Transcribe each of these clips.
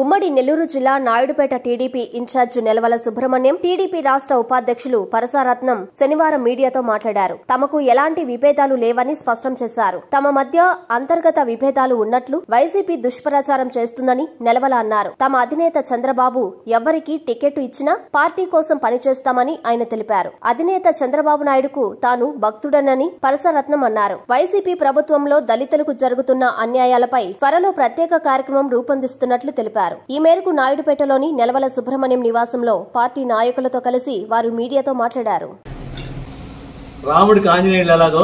ఉమ్మడి నెల్లూరు జిల్లా Naidupeta TDP in charge Nelavala Subrahmanyam TDP రాష్ట్ర ఉపాధ్యక్షులు పరసారత్నం శనివారం మీడియాతో మాట్లాడారు తమకు ఎలాంటి విభేదాలు లేవని స్పష్టం చేశారు తమ మధ్య అంతర్గత విభేదాలు ఉన్నట్లు వైసీపీ దుష్ప్రచారం చేస్తుందని నెలవల అన్నారు తమ అధినేత చంద్రబాబు ఎవ్వరికి టికెట్ ఇచ్చినా పార్టీ కోసం పనిచేస్తామని ఆయన తెలిపారు అధినేత చంద్రబాబు నాయుడుకు తాను భక్తుడనని పరసరత్నం అన్నారు వైసీపీ ప్రభుత్వంలో దళితులకు జరుగుతున్న అన్యాయాలపై త్వరలో ప్రత్యేక కార్యక్రమం రూపొందిస్తున్నట్లు తెలిపారు ఈ మేరకు నాయుడుపేటలోని నెలవల సుబ్రహ్మణ్యం నివాసంలో పార్టీ నాయకులతో కలిసి వారు మీడియాతో మాట్లాడారు రాముడికి ఆంజనేయులు ఎలాగో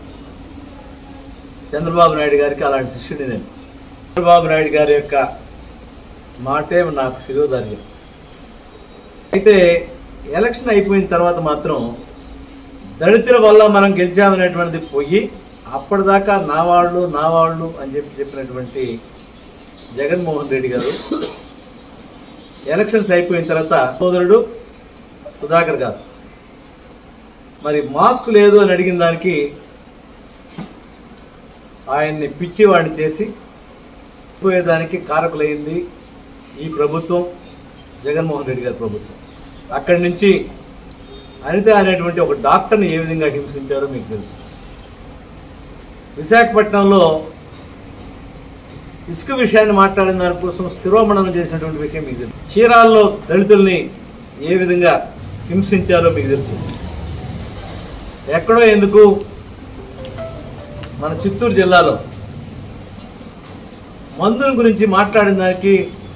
చంద్రబాబు నాయుడు గారికి అలాంటి శిష్యుడిని నేను చంద్రబాబు నాయుడు గారి యొక్క మాటే నాకు శిరోధార్యం అయితే ఎలక్షన్ అయిపోయిన తర్వాత మాత్రం దళితుల వల్ల మనం గెలిచామనేటువంటిది పోయి అప్పటిదాకా నా వాళ్ళు నా వాళ్ళు అని చెప్పి చెప్పినటువంటి జగన్మోహన్ రెడ్డి గారు ఎలక్షన్స్ అయిపోయిన తర్వాత సోదరుడు సుధాకర్ గారు మరి మాస్క్ లేదు అని అడిగిన దానికి ఆయన్ని పిచ్చివాడిని చేసి పోయేదానికి కారకులైంది ఈ ప్రభుత్వం జగన్మోహన్ రెడ్డి గారి ప్రభుత్వం అక్కడి నుంచి అనిత అనేటువంటి ఒక డాక్టర్ని ఏ విధంగా హింసించారో మీకు తెలుసు విశాఖపట్నంలో ఇసుక విషయాన్ని మాట్లాడిన దానికోసం శిరోమణనం చేసినటువంటి విషయం మీకు తెలుసు చీరాల్లో దళితుల్ని ఏ విధంగా హింసించారో మీకు తెలుసు ఎక్కడో ఎందుకు మన చిత్తూరు జిల్లాలో మందుల గురించి మాట్లాడిన దానికి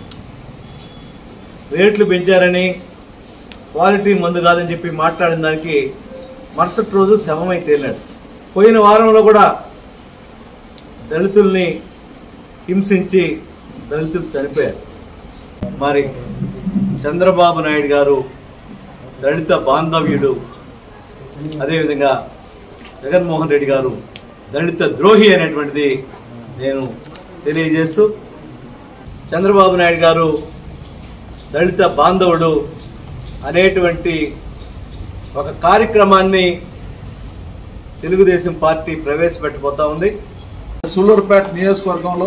రేట్లు పెంచారని క్వాలిటీ మందు కాదని చెప్పి మాట్లాడిన దానికి మరుసటి రోజు శవమై తేలినాడు పోయిన వారంలో కూడా దళితుల్ని హింసించి దళితులు చనిపోయారు మరి చంద్రబాబు నాయుడు గారు దళిత బాంధవ్యుడు అదేవిధంగా జగన్మోహన్ రెడ్డి గారు దళిత ద్రోహి అనేటువంటిది నేను తెలియజేస్తూ చంద్రబాబు నాయుడు గారు దళిత బాంధవుడు అనేటువంటి ఒక కార్యక్రమాన్ని తెలుగుదేశం పార్టీ ప్రవేశపెట్టబోతా ఉంది సూళ్ళూరుపేట నియోజకవర్గంలో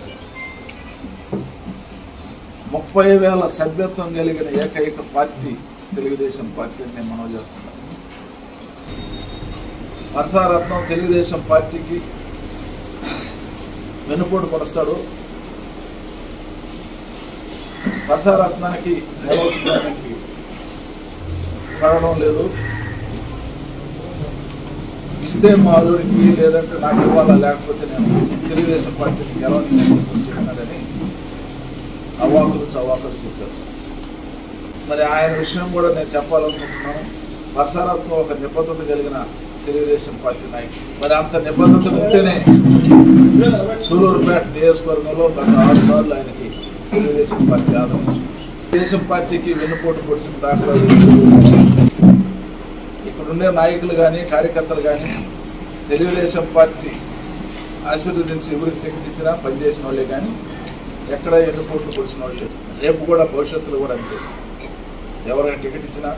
ముప్పై వేల సభ్యత్వం కలిగిన ఏకైక పార్టీ తెలుగుదేశం పార్టీ అని నేను మనవి చేస్తున్నాను వర్షారత్నం తెలుగుదేశం పార్టీకి వెనుపోటు పరుస్తాడు వర్షారత్నానికి నిలవడానికి పడడం లేదు ఇస్తే మా అల్లుడికి లేదంటే నాకు ఇవ్వాలా లేకపోతే నేను తెలుగుదేశం పార్టీని గెలవని నేను చెప్పినాడని అవాకులు చవాకులు చెప్పారు మరి ఆయన విషయం కూడా నేను చెప్పాలనుకుంటున్నాను వర్షాలతో ఒక నిబద్ధత కలిగిన తెలుగుదేశం పార్టీ నాయకుడు మరి అంత నిబద్ధత ఉంటేనే సూలూరుపేట నియోజకవర్గంలో గత ఆరు సార్లు ఆయనకి తెలుగుదేశం పార్టీ ఆదరించింది దేశం పార్టీకి వెన్నుపోటు పొడిచిన దాఖలాలు ఇక్కడ ఉండే నాయకులు కానీ కార్యకర్తలు కానీ తెలుగుదేశం పార్టీ ఆశీర్వదించి ఎవరికి టికెట్ ఇచ్చినా పనిచేసిన వాళ్ళే కానీ ఎక్కడ ఎన్నుకోట్లు పొడిచిన వాళ్ళు లేరు. రేపు కూడా భవిష్యత్తులో కూడా అంతే ఎవరైనా టికెట్ ఇచ్చినా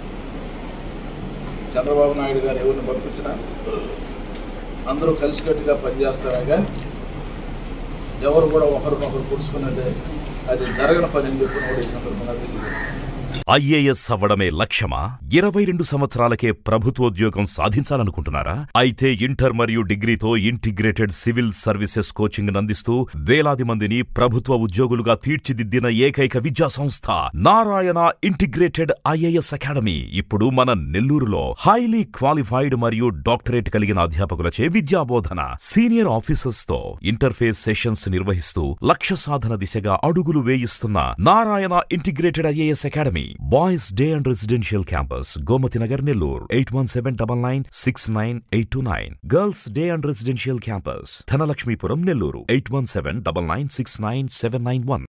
చంద్రబాబు నాయుడు గారు ఎవరిని పంపించినా అందరూ కలిసికట్టుగా పనిచేస్తామే కానీ ఎవరు కూడా ఒకరినొకరు పొడుచుకున్నదే అది జరగని పని అని చెప్పిన కూడా ఈ సందర్భంగా తెలియజేస్తాను ఐఏఎస్ అవ్వడమే లక్ష్యమా ఇరవై రెండు సంవత్సరాలకే ప్రభుత్వోద్యోగం సాధించాలనుకుంటున్నారా అయితే ఇంటర్ మరియు డిగ్రీతో ఇంటిగ్రేటెడ్ సివిల్ సర్వీసెస్ కోచింగ్ అందిస్తూ వేలాది మందిని ప్రభుత్వ ఉద్యోగులుగా తీర్చిదిద్దిన ఏకైక విద్యా సంస్థ నారాయణ ఇంటిగ్రేటెడ్ ఐఏఎస్ అకాడమీ ఇప్పుడు మన నెల్లూరులో హైలీ క్వాలిఫైడ్ మరియు డాక్టరేట్ కలిగిన అధ్యాపకులచే విద్యాబోధన సీనియర్ ఆఫీసర్స్ తో ఇంటర్ఫేస్ సెషన్స్ నిర్వహిస్తూ లక్ష్య సాధన దిశగా అడుగులు వేయిస్తున్న Narayana integrated IAS academy boys day and residential campus Gomathi Nagar Nellore eight one seven double nine six nine eight two nine girls day and residential campus Dhanalakshmipuram Nellore eight one seven double nine six nine seven nine one